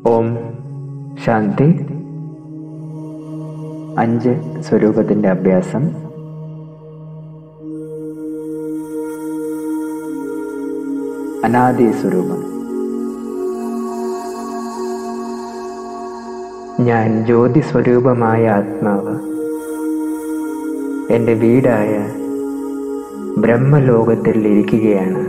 ഓം ശാന്തി അഞ്ച് സ്വരൂപത്തിൻ്റെ അഭ്യാസം അനാദി സ്വരൂപം ഞാൻ ജ്യോതി സ്വരൂപമായ ആത്മാവ് എൻ്റെ വീടായ ബ്രഹ്മലോകത്തിൽ ഇരിക്കുകയാണ്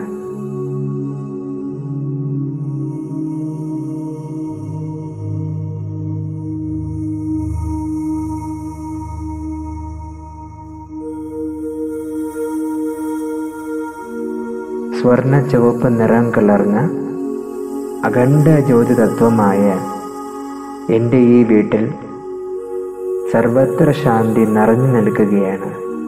സ്വർണ ചുവപ്പ് നിറം കലർന്ന അഖണ്ഡ ജ്യോതി തത്വമായ എൻ്റെ ഈ വീട്ടിൽ സർവത്ര ശാന്തി നിറഞ്ഞു നിൽക്കുകയാണ്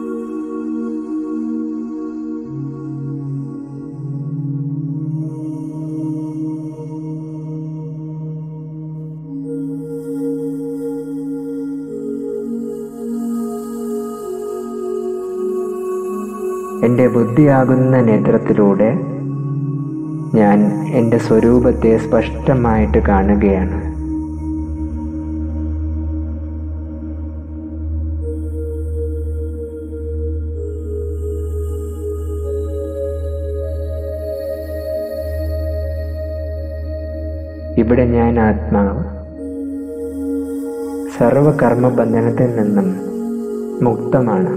എൻ്റെ ബുദ്ധിയാകുന്ന നേത്രത്തിലൂടെ ഞാൻ എൻ്റെ സ്വരൂപത്തെ സ്പഷ്ടമായിട്ട് കാണുകയാണ് ഇവിടെ ഞാൻ ആത്മാവ് സർവകർമ്മബന്ധനത്തിൽ നിന്നും മുക്തമാണ്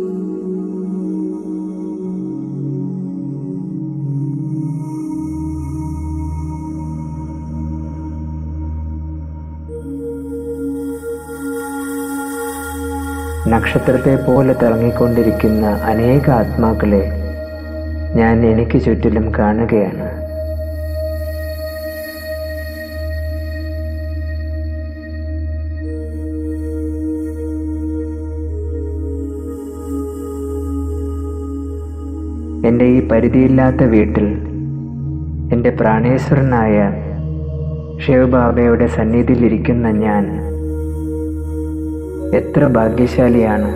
നക്ഷത്രത്തെ പോലെ തിളങ്ങിക്കൊണ്ടിരിക്കുന്ന അനേക ആത്മാക്കളെ ഞാൻ എനിക്ക് ചുറ്റിലും കാണുകയാണ് എൻ്റെ ഈ പരിധിയില്ലാത്ത വീട്ടിൽ എൻ്റെ പ്രാണേശ്വരനായ ശിവബാബയുടെ സന്നിധിയിലിരിക്കുന്ന ഞാൻ എത്ര ഭാഗ്യശാലിയാണ്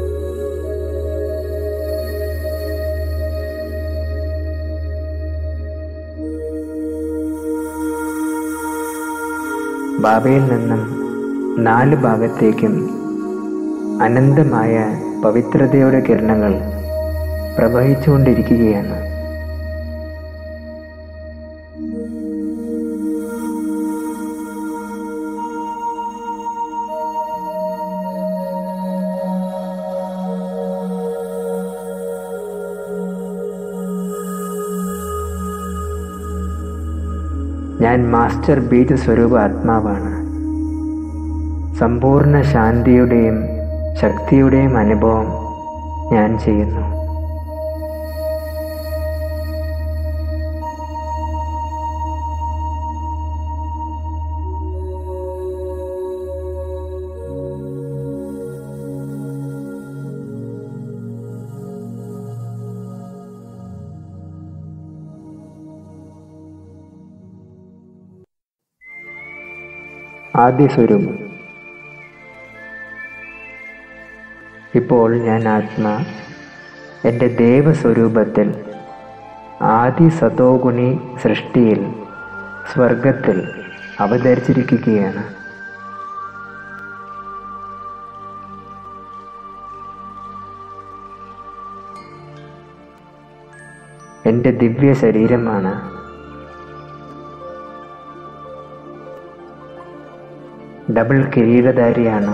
ബാബയിൽ നിന്നും നാല് ഭാഗത്തേക്കും അനന്തമായ പവിത്രതയുടെ കിരണങ്ങൾ പ്രവഹിച്ചുകൊണ്ടിരിക്കുകയാണ് ഞാൻ മാസ്റ്റർ ബീജ സ്വരൂപ ആത്മാവാണ് സമ്പൂർണ്ണ ശാന്തിയുടെയും ശക്തിയുടെയും അനുഭവം ഞാൻ ചെയ്യുന്നു ആദ്യ സ്വരൂപം ഇപ്പോൾ ഞാൻ ആത്മാ എൻ്റെ ദേവസ്വരൂപത്തിൽ ആദി സതോഗുണി സൃഷ്ടിയിൽ സ്വർഗത്തിൽ അവതരിച്ചിരിക്കുകയാണ് എൻ്റെ ദിവ്യ ശരീരമാണ് ഡബിൾ കിരീടധാരിയാണ്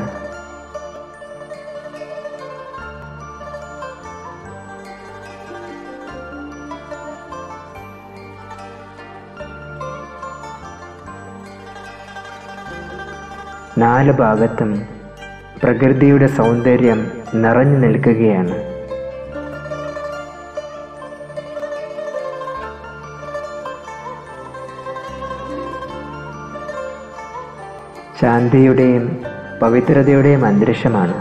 നാല് ഭാഗത്തും പ്രകൃതിയുടെ സൗന്ദര്യം നിറഞ്ഞു നിൽക്കുകയാണ് ശാന്തിയുടെയും പവിത്രതയുടെയും അന്തരീക്ഷമാണ്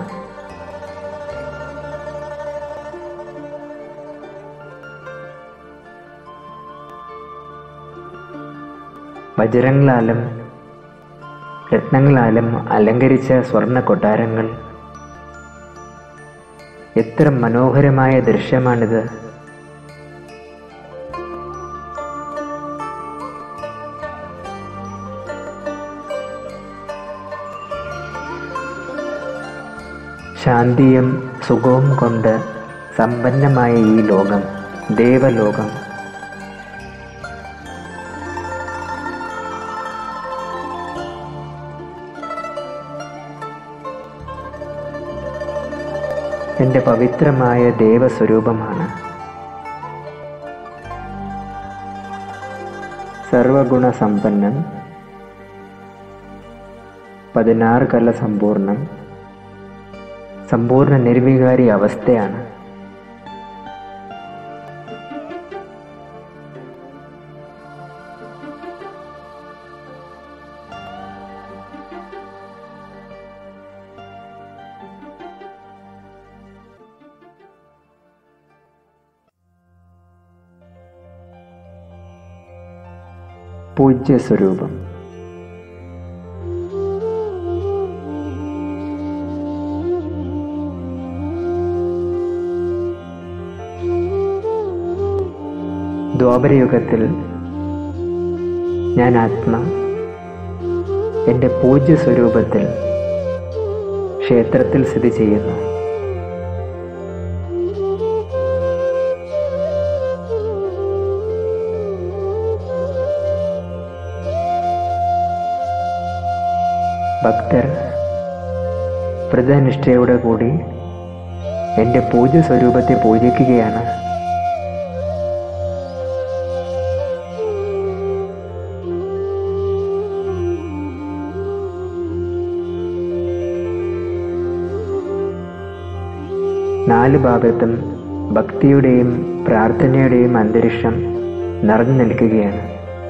വജ്രങ്ങളാലും രത്നങ്ങളാലും അലങ്കരിച്ച സ്വർണ്ണ കൊട്ടാരങ്ങൾ എത്ര മനോഹരമായ ദൃശ്യമാണിത് ശാന്തിയും സുഖവും കൊണ്ട് സമ്പന്നമായ ഈ ലോകം ദേവലോകം എൻ്റെ പവിത്രമായ ദേവസ്വരൂപമാണ് സർവഗുണസമ്പന്നം പതിനാറ് കല സമ്പൂർണം സമ്പൂർണ്ണ നിർവികാരി അവസ്ഥയാണ് പൂജ്യ സ്വരൂപം ദ്വാപരയുഗത്തിൽ ഞാൻ ആത്മ എൻ്റെ പൂജ്യ സ്വരൂപത്തിൽ ക്ഷേത്രത്തിൽ സ്ഥിതി ചെയ്യുന്നു ഭക്തർ വ്രതനിഷ്ഠയോടെ കൂടി എൻ്റെ പൂജ്യ സ്വരൂപത്തെ പൂജിക്കുകയാണ് നാല് ഭാഗത്തും ഭക്തിയുടെയും പ്രാർത്ഥനയുടെയും അന്തരീക്ഷം നിറഞ്ഞു നിൽക്കുകയാണ്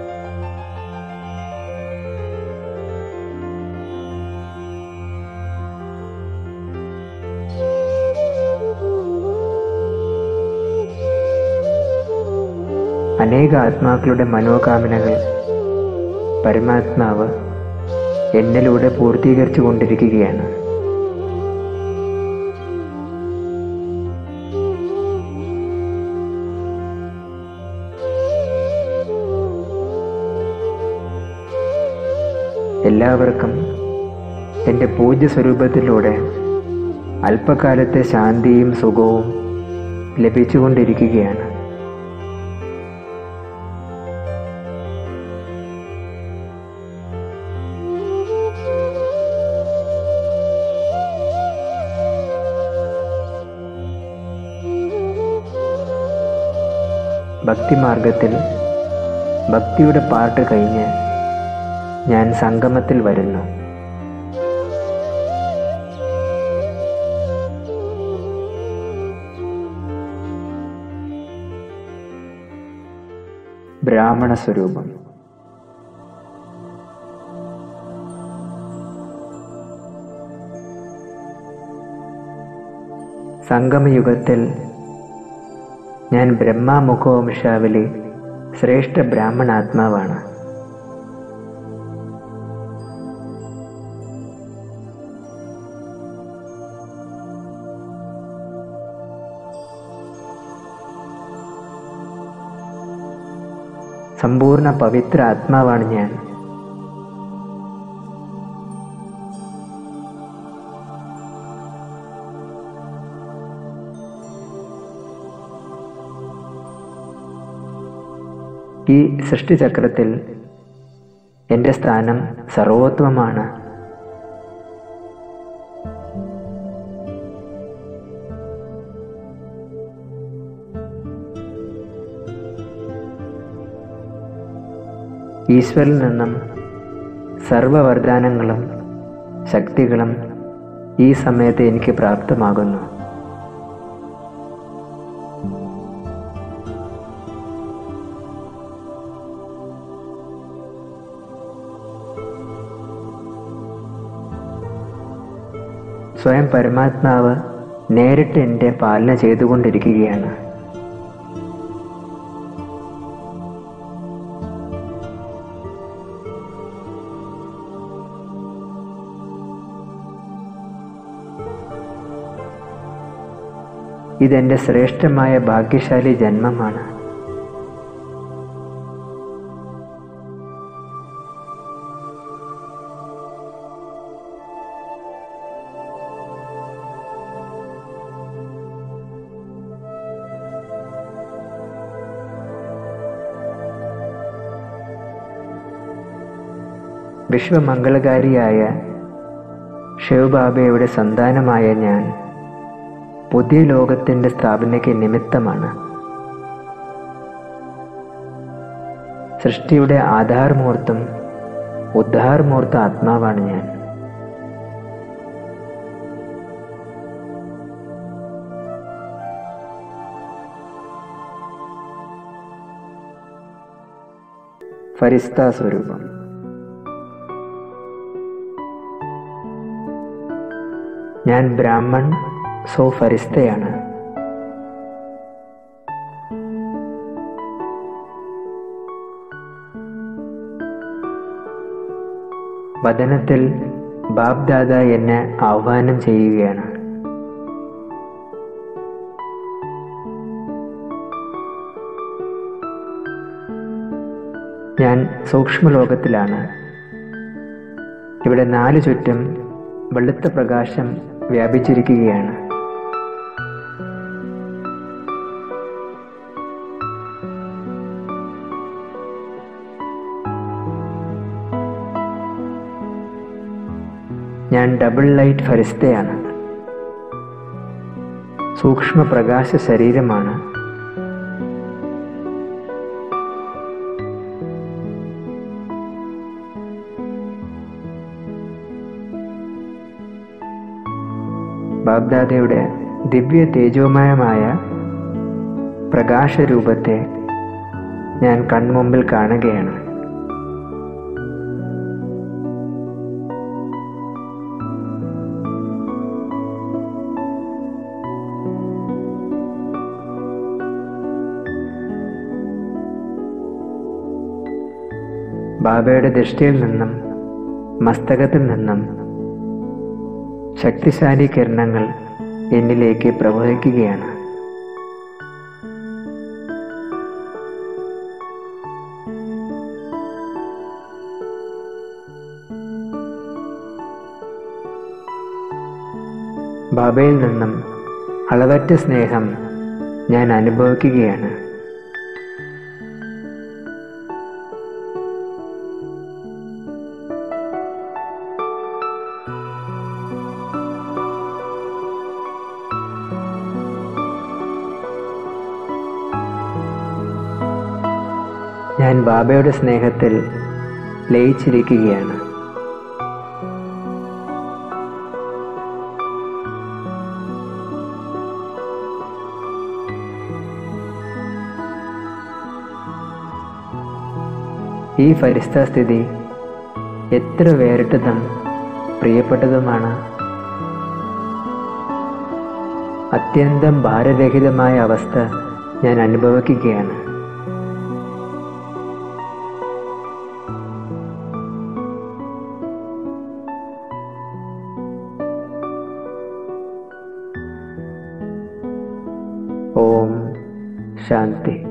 അനേക ആത്മാക്കളുടെ മനോകാമനകൾ പരമാത്മാവ് എന്നിലൂടെ പൂർത്തീകരിച്ചു കൊണ്ടിരിക്കുകയാണ് എല്ലാവർക്കും എൻ്റെ പൂജ്യ സ്വരൂപത്തിലൂടെ അല്പകാലത്തെ ശാന്തിയും സുഖവും ലഭിച്ചുകൊണ്ടിരിക്കുകയാണ് ഭക്തിമാർഗത്തിൽ ഭക്തിയുടെ പാട്ട് കഴിഞ്ഞ് ഞാൻ സംഗമത്തിൽ വരുന്നു ബ്രാഹ്മണ സ്വരൂപം സംഗമയുഗത്തിൽ ഞാൻ ബ്രഹ്മാമുഖവംശാവിലെ ശ്രേഷ്ഠ ബ്രാഹ്മണാത്മാവാണ് സമ്പൂർണ്ണ പവിത്ര ആത്മാവാണ് ഞാൻ ഈ സൃഷ്ടിചക്രത്തിൽ എൻ്റെ സ്ഥാനം സർവോത്തമമാണ് ഈശ്വരിൽ നിന്നും സർവവരദാനങ്ങളും ശക്തികളും ഈ സമയത്ത് എനിക്ക് പ്രാപ്തമാകുന്നു സ്വയം പരമാത്മാവ് നേരിട്ട് എൻ്റെ പാലന ചെയ്തുകൊണ്ടിരിക്കുകയാണ് ഇതെൻ്റെ ശ്രേഷ്ഠമായ ഭാഗ്യശാലി ജന്മമാണ് വിശ്വമംഗളകാരിയായ ശിവബാബയുടെ സന്താനമായ ഞാൻ പുതിയ ലോകത്തിൻ്റെ സ്ഥാപനയ്ക്ക് നിമിത്തമാണ് സൃഷ്ടിയുടെ ആധാർമൂർത്തും ഉദ്ധാർമൂർത്ത ആത്മാവാണ് ഞാൻ ഫരിസ്ത സ്വരൂപം ഞാൻ ബ്രാഹ്മൺ സോ ഫരിസ്തയാണ് വദനത്തിൽ ബാബ്ദാദ എന്നെ ആഹ്വാനം ചെയ്യുകയാണ് ഞാൻ സൂക്ഷ്മലോകത്തിലാണ് ഇവിടെ നാല് ചുറ്റും വെളുത്ത പ്രകാശം വ്യാപിച്ചിരിക്കുകയാണ് ഞാൻ ഡബിൾ ലൈറ്റ് ഫരിസ്തയാണ് സൂക്ഷ്മ പ്രകാശ ശരീരമാണ് ബാബ്ദാദയുടെ ദിവ്യ തേജോമയമായ പ്രകാശരൂപത്തെ ഞാൻ കൺമുമ്പിൽ കാണുകയാണ് ബാബയുടെ ദൃഷ്ടിയിൽ നിന്നും മസ്തകത്തിൽ നിന്നും ശക്തിശാലി കിരണങ്ങൾ എന്നിലേക്ക് പ്രവഹിക്കുകയാണ് ബാബയിൽ നിന്നും അളവറ്റ സ്നേഹം ഞാൻ അനുഭവിക്കുകയാണ് ഞാൻ ബാബയുടെ സ്നേഹത്തിൽ ലയിച്ചിരിക്കുകയാണ് ഈ പരിസ്ഥിതി എത്ര വേറിട്ടതും പ്രിയപ്പെട്ടതുമാണ് അത്യന്തം ഭാരരഹിതമായ അവസ്ഥ ഞാൻ അനുഭവിക്കുകയാണ് ഓം ശാന്തി